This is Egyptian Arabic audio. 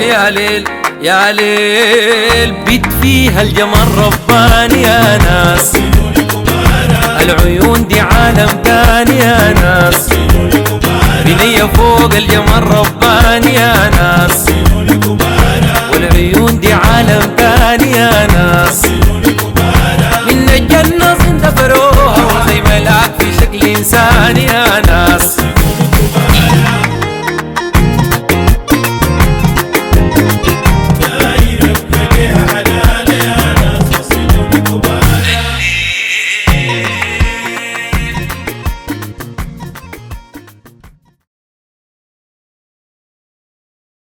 يا ليل يا ليل بيت فيها الجمال رباني يا ناس العيون دي عالم تاني يا ناس بنية فوق الجمال رباني يا ناس